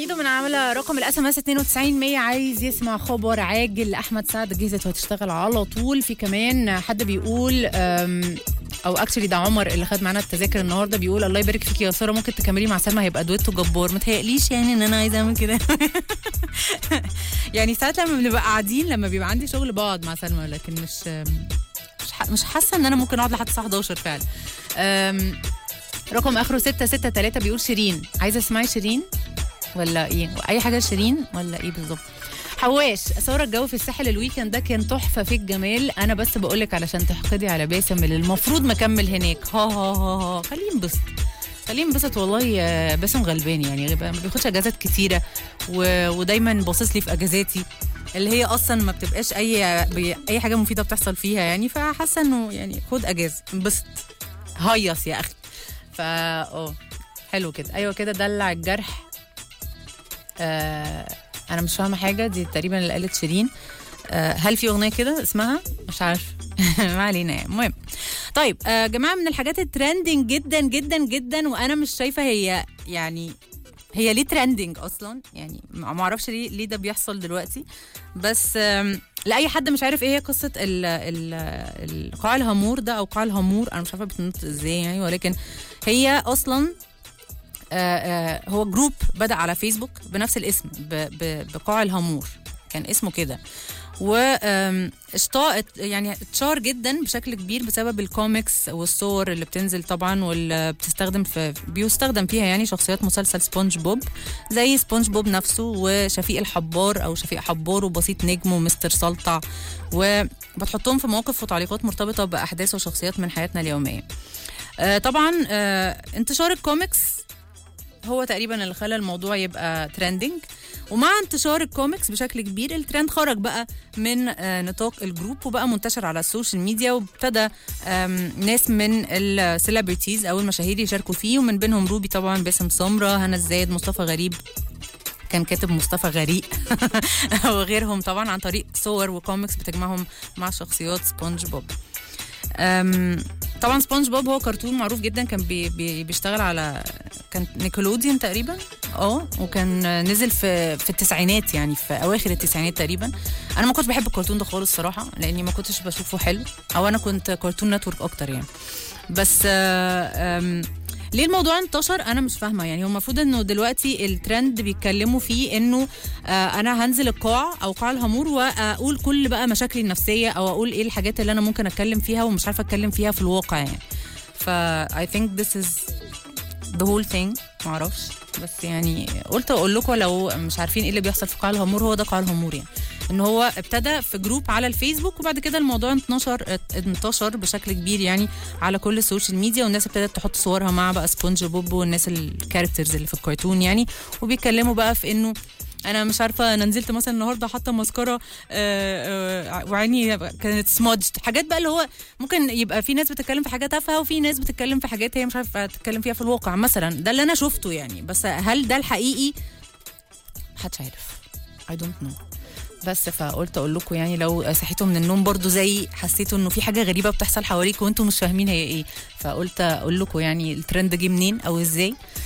ميدو من عامله رقم الاس ام اس 92 100 عايز يسمع خبر عاجل لاحمد سعد جهزت وهتشتغل على طول في كمان حد بيقول أم، او اكشلي ده عمر اللي خد معانا التذاكر النهارده بيقول الله يبارك فيك يا ساره ممكن تكملي مع سلمى هيبقى دويتو جبار ما تهيأليش يعني ان انا عايزه اعمل كده يعني ساعات لما بنبقى قاعدين لما بيبقى عندي شغل بقعد مع سلمى لكن مش مش ح- مش حاسه ان انا ممكن اقعد لحد الساعه 11 فعلا أم، رقم اخره 663 بيقول شيرين عايزه تسمعي شيرين ولا ايه اي حاجه شيرين ولا ايه بالظبط حواش ساره الجو في الساحل الويكند ده كان تحفه في الجمال انا بس بقولك علشان تحقدي على باسم اللي المفروض مكمل هناك ها ها ها ها خليه ينبسط خليه ينبسط والله يا باسم غلبان يعني ما بياخدش اجازات كتيره و... ودايما باصص لي في اجازاتي اللي هي اصلا ما بتبقاش اي بي... اي حاجه مفيده بتحصل فيها يعني فحاسه انه يعني خد اجازه انبسط هيص يا اخي فا اه حلو كده ايوه كده دلع الجرح آه انا مش فاهمه حاجه دي تقريبا اللي قالت شيرين آه هل في اغنيه كده اسمها مش عارف ما علينا يعني المهم طيب آه جماعه من الحاجات الترندنج جدا جدا جدا وانا مش شايفه هي يعني هي ليه ترندنج اصلا يعني ما ما اعرفش ليه ليه ده بيحصل دلوقتي بس آم، لاي حد مش عارف ايه هي قصه ال ال القاع الهامور ده او قاع الهامور انا مش عارفه بتنطق ازاي يعني ولكن هي اصلا آه، آه، هو جروب بدا على فيسبوك بنفس الاسم ب- ب- بقاع الهامور كان اسمه كده واشتاق يعني اتشهر جدا بشكل كبير بسبب الكوميكس والصور اللي بتنزل طبعا واللي بتستخدم في بيستخدم فيها يعني شخصيات مسلسل سبونج بوب زي سبونج بوب نفسه وشفيق الحبار او شفيق حبار وبسيط نجم ومستر سلطع وبتحطهم في مواقف وتعليقات مرتبطه باحداث وشخصيات من حياتنا اليوميه آه، طبعا آه، انتشار الكوميكس هو تقريبا اللي خلى الموضوع يبقى ترندنج ومع انتشار الكوميكس بشكل كبير الترند خرج بقى من آه، نطاق الجروب وبقى منتشر على السوشيال ميديا وابتدى آم، ناس من السيلبرتيز او المشاهير يشاركوا فيه ومن بينهم روبي طبعا باسم سمره هنا الزايد مصطفى غريب كان كاتب مصطفى غريق وغيرهم طبعا عن طريق صور وكوميكس بتجمعهم مع شخصيات سبونج بوب أم، طبعا سبونج بوب هو كرتون معروف جدا كان بي بي بيشتغل على كان نيكولوديان تقريبا اه وكان نزل في في التسعينات يعني في اواخر التسعينات تقريبا انا ما كنتش بحب الكرتون ده خالص صراحه لاني ما كنتش بشوفه حلو او انا كنت كرتون نتورك اكتر يعني بس آه، أم، ليه الموضوع انتشر انا مش فاهمه يعني هو المفروض انه دلوقتي الترند بيتكلموا فيه انه آه انا هنزل القاع او قاع الهامور واقول كل بقى مشاكلي النفسيه او اقول ايه الحاجات اللي انا ممكن اتكلم فيها ومش عارفه اتكلم فيها في الواقع يعني ف I think this is the whole thing معرفش بس يعني قلت اقول لكم لو مش عارفين ايه اللي بيحصل في قاع الهامور هو ده قاع الهامور يعني ان هو ابتدى في جروب على الفيسبوك وبعد كده الموضوع انتشر انتشر بشكل كبير يعني على كل السوشيال ميديا والناس ابتدت تحط صورها مع بقى سبونج بوب والناس الكاركترز اللي في الكرتون يعني وبيتكلموا بقى في انه انا مش عارفه انا نزلت مثلا النهارده حاطه مسكره آه، آه، وعيني كانت سمودجد حاجات بقى اللي هو ممكن يبقى في ناس بتتكلم في حاجات تافهه وفي ناس بتتكلم في حاجات هي مش عارفه تتكلم فيها في الواقع مثلا ده اللي انا شفته يعني بس هل ده الحقيقي محدش عارف I don't know بس فقلت اقول لكم يعني لو صحيتوا من النوم برضو زي حسيتوا انه في حاجه غريبه بتحصل حواليك وانتم مش فاهمين هي ايه فقلت اقول لكم يعني الترند جه منين او ازاي